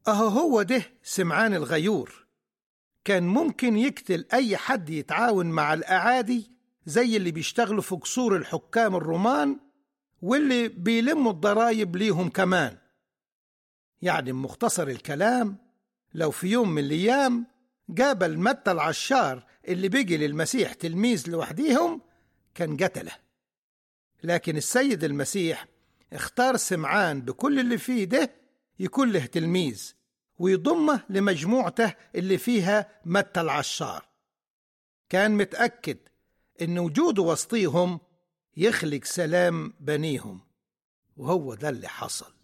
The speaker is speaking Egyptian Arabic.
أهو هو ده سمعان الغيور كان ممكن يقتل أي حد يتعاون مع الأعادي زي اللي بيشتغلوا في قصور الحكام الرومان واللي بيلموا الضرايب ليهم كمان يعني بمختصر الكلام لو في يوم من الأيام قابل متى العشار اللي بيجي للمسيح تلميذ لوحديهم كان قتله لكن السيد المسيح اختار سمعان بكل اللي فيه ده يكون له تلميذ ويضمه لمجموعته اللي فيها متى العشار كان متأكد إن وجوده وسطيهم يخلق سلام بنيهم وهو ده اللي حصل